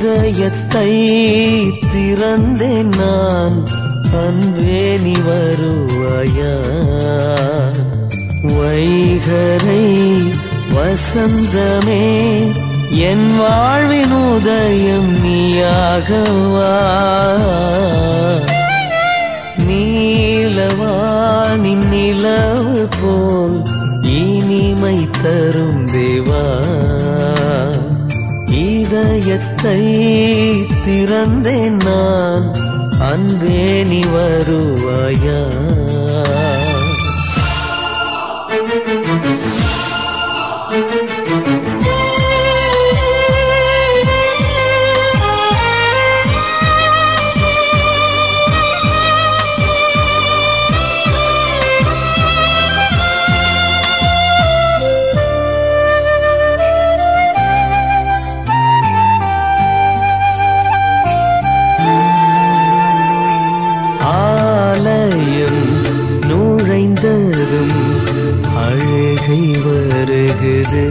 இதயத்தை திறந்தேன் நான் அன்பே நீ வருவாயா வைகரை வசந்தமே என் வாழ்வின் உதயம் நீயாகவா நீலவானின் நிலவு போல் இனிமை தரும் தேவா இதயத்தை திறந்தேன் நான் அன்பே நீ வருவாயா ஆலயம் நுழைந்ததும் அழுகை வருகுது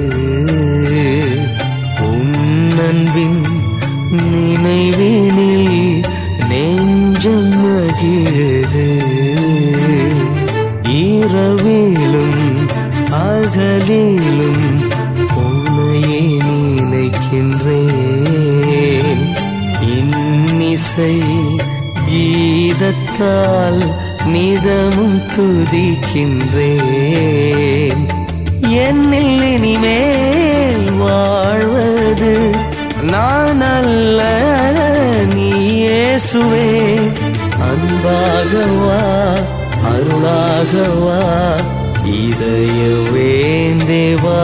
உன்னன்பின் நினைவினில் நெஞ்சம் மகிழுது இரவிலும் அகலிலும் உன்னையே நினைக்கின்றேன் இன்னிசை கீதத்தால் நிதமும் துதிக்கின்றேன் என்னில் இனிமேல் வாழ்வது நான் அல்ல நீ இயேசுவே அன்பாகவா அருளாகவா இதய வேந்தேவா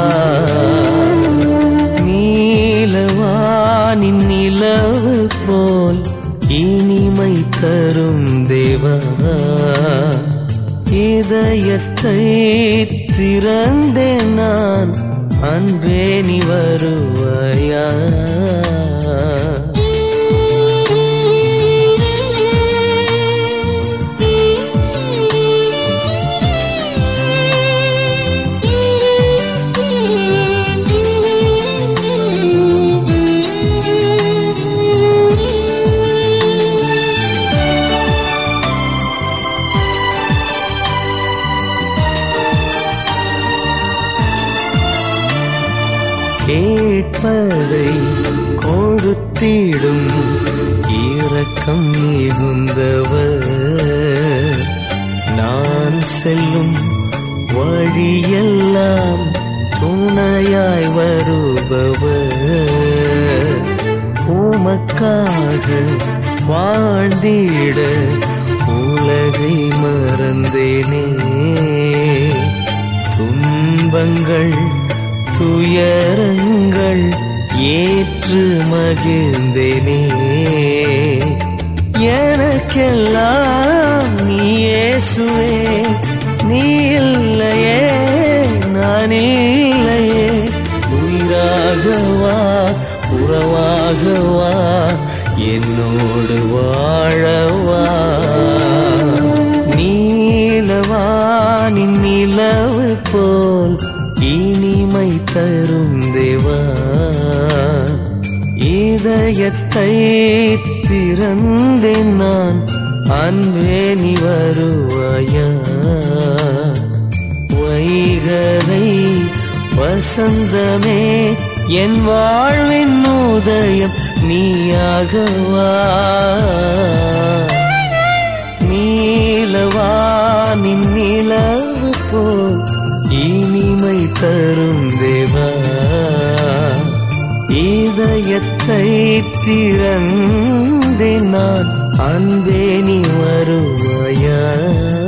நீலவானின் நிலவு போல் இனிமை தரும் தேவா இதயத்தை திறந்தேன் நான் அன்பே நீ வருவாயா கேட்பதை கொடுத்திடும் இரக்கம் மிகுந்தவர் நான் செல்லும் வழியெல்லாம் துணையாய் வருபவர் உமக்காக வாழ்ந்திட உலகை மறந்தேனே துன்பங்கள் துயரங்கள் ஏற்று மகிழ்ந்தேனே எனக்கெல்லாம் நீ இயேசுவே நீ இல்லையே நான் இல்லையே உயிராகவா உறவாகவா என்னோடு வாழவா நீலவானின் நிலவு போல் இனிமை தரும் தேவா இதயத்தை திறந்தேன் நான் அன்பே நீ வருவாயா வைகரை வசந்தமே என் வாழ்வின் உதயம் நீயாகவா நீலவானின் நிலவு போல் இனிமை தரும் தேவா இதயத்தை திறந்தே நான் அன்பே நீ வருவாயா